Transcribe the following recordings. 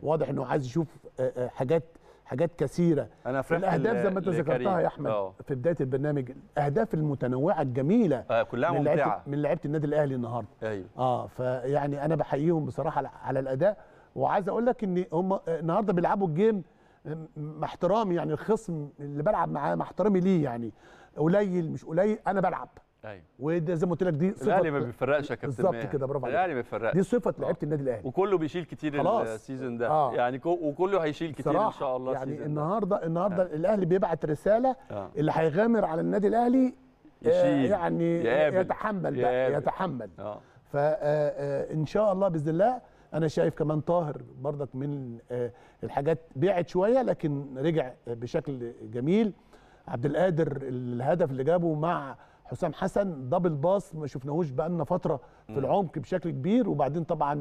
واضح انه عايز يشوف آه، آه، حاجات حاجات كثيره انا فرحت الاهداف ل- زي ما انت لكريم. ذكرتها يا احمد آه. في بدايه البرنامج الاهداف المتنوعه الجميله آه، كلها من لعيبة- ممتعه من لعيبه النادي الاهلي النهارده ايوه اه فيعني انا بحييهم بصراحه على- على الاداء وعايز اقول لك ان هم النهارده بيلعبوا الجيم مع احترامي يعني الخصم اللي بلعب معاه مع احترامي ليه يعني قليل مش قليل انا بلعب ايوه وده زي ما قلت لك دي الاهلي ما صفه بيفرقش يا كابتن بالظبط ماهر. كده، برافو عليك. الاهلي ما بيفرقش دي صفه لعيبه النادي الاهلي وكله بيشيل كتير خلاص. السيزون ده آه. يعني كو وكله هيشيل كتير بصراحه ان شاء الله يعني السيزون النهارده النهارده الاهلي بيبعت رساله آه. اللي هيغامر على النادي الاهلي آه، يشيل، يعني يقابل، يتحمل بقى يقابل. يتحمل ده اه فان شاء الله باذن الله انا شايف كمان طاهر برضك من آه، الحاجات بعد شويه لكن رجع بشكل جميل عبد القادر الهدف اللي جابه مع حسام حسن دبل باص ما شفناهوش بقالنا فتره في العمق بشكل كبير وبعدين طبعا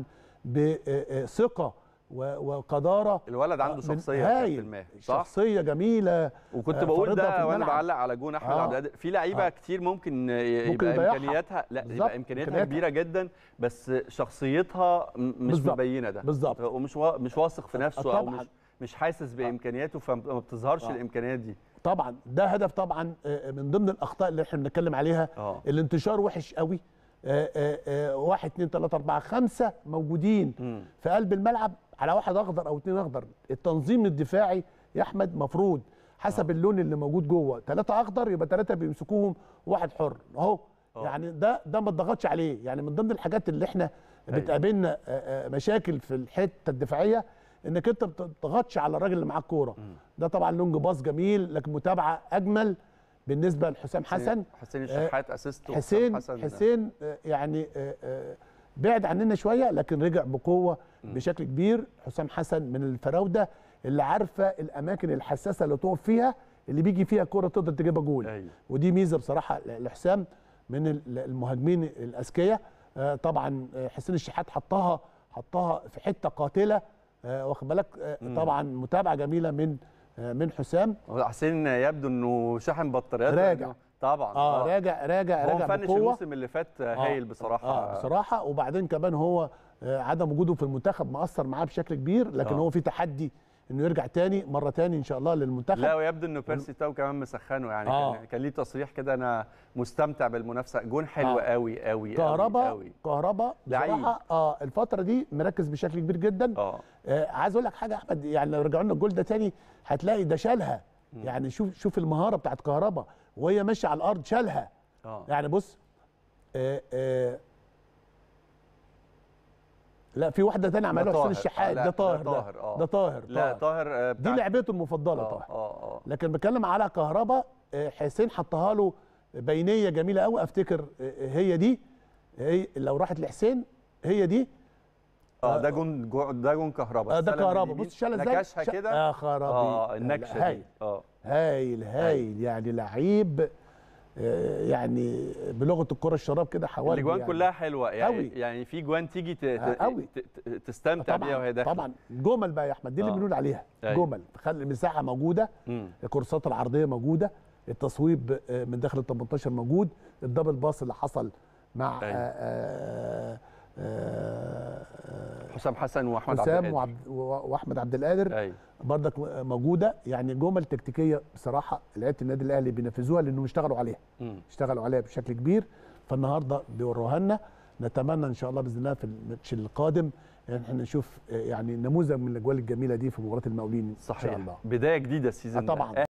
بثقه وقداره الولد عنده من- شخصيه يا هايل. كابتن ماهر صح شخصيه جميله وكنت آه، بقول فرضها في ده وانا الملعب. بعلق على جون احمد آه. عبد القادر في لعيبه آه. كتير ممكن ي- ممكن يبقى يضيعها. امكانياتها لا بالظبط، يبقى امكانياتها إمكانياتها. كبيره جدا بس شخصيتها م- مش بالظبط، مبينه ده بالظبط. ومش وا- مش واثق في نفسه او طبعاً. مش مش حاسس بامكانياته فما بتظهرش آه. الامكانيات دي طبعا ده هدف طبعا آه، من ضمن الاخطاء اللي احنا بنتكلم عليها اه الانتشار وحش قوي آه، آه، آه، واحد اتنين تلاته اربعه خمسه موجودين مم. في قلب الملعب على واحد اخضر او اتنين اخضر التنظيم الدفاعي يا احمد مفروض حسب اللون اللي موجود جوه ثلاثه اخضر يبقى ثلاثه بيمسكوهم واحد حر اهو آه. يعني ده ده ما اتضغطش عليه يعني من ضمن الحاجات اللي احنا أيوة. بتقابلنا آه، آه، مشاكل في الحته الدفاعيه انك انت ما بتضغطش على الراجل اللي معاك كوره ده طبعا لونج باص جميل لكن متابعه اجمل بالنسبه لحسام حسن حسين الشحات اسيست حسين وحسام حسين آه، يعني آه، آه، بعد عننا شويه لكن رجع بقوه بشكل كبير حسام حسن من الفراوده اللي عارفه الاماكن الحساسه اللي تقف فيها اللي بيجي فيها كوره تقدر تجيبها جول أيوة. ودي ميزه بصراحه ل- لحسام من ال- المهاجمين الاذكياء آه، طبعا آه، حسين الشحات حطها حطها في حته قاتله آه، واخد بالك آه، طبعا متابعه جميله من آه، من حسام حسين يبدو انه شحن بطاريات راجع. لأنه- طبعا اه راجع راجع هو راجع مفنش بقوه الموسم اللي فات هايل بصراحه اه بصراحه وبعدين كمان هو آه، عدم وجوده في المنتخب مأثر معاه بشكل كبير لكن آه. هو في تحدي انه يرجع تاني مره تاني ان شاء الله للمنتخب لا ويبدو انه بيرسي تاو كمان مسخنه يعني آه. كان كان ليه تصريح كده انا مستمتع بالمنافسه جون حلو آه. قوي قوي كهربا قوي كهربا لعيب. بصراحه اه الفتره دي مركز بشكل كبير جدا اه آه عايز اقول لك حاجه يا احمد يعني لو رجعوا لنا الجول ده تاني هتلاقي ده شالها يعني شوف شوف المهاره بتاعت كهربا وهي ماشيه على الارض شالها اه يعني بص آه آه لا في واحده تانية عملها ده حسين طاهر. الشحات آه، لا، ده طاهر ده طاهر، آه. ده طاهر لا طاهر. طاهر آه، دي بتاع- لعبته المفضله اه طاهر اه اه لكن بتكلم على كهربا آه، حسين حطها له بينيه جميله قوي افتكر آه، هي دي هي لو راحت لحسين هي دي اه ده جون جو- ده جون كهربا آه، ده استلم كهربا باليمين، بص شالها ازاي نكشها شا- كده اه خرابي اه النكشه هايل دي اه هايل هايل يعني لعيب آه، يعني بلغه الكره الشراب كده حوالي الاجوان يعني. كلها حلوه يعني أوي. يعني في جوان تيجي ت- ت- آه، أوي. ت- ت- تستمتع بيها وهي طبعا داخله طبعا جمل بقى يا احمد دي اللي آه. بنقول عليها أيوة. جمل خلي المساحه موجوده مم. الكورسات العرضيه موجوده التصويب آه، من داخل ال 18 موجود الدبل باص اللي حصل مع أيوة. آه، آه، آه، حسام حسن واحمد عبد حسام القادر وعبد- واحمد عبد القادر ايوه برضك موجوده يعني جمل تكتيكيه بصراحه لعيبه النادي الاهلي بينفذوها لانهم اشتغلوا عليها مم. اشتغلوا عليها بشكل كبير فالنهارده بيوروها لنا نتمنى ان شاء الله باذن الله في الماتش القادم ان احنا نشوف آه، يعني نموذج من الاجوال الجميله دي في مباراه المقاولين ان صحيح شاء الله بدايه جديده السيزون آه، ده. طبعاً.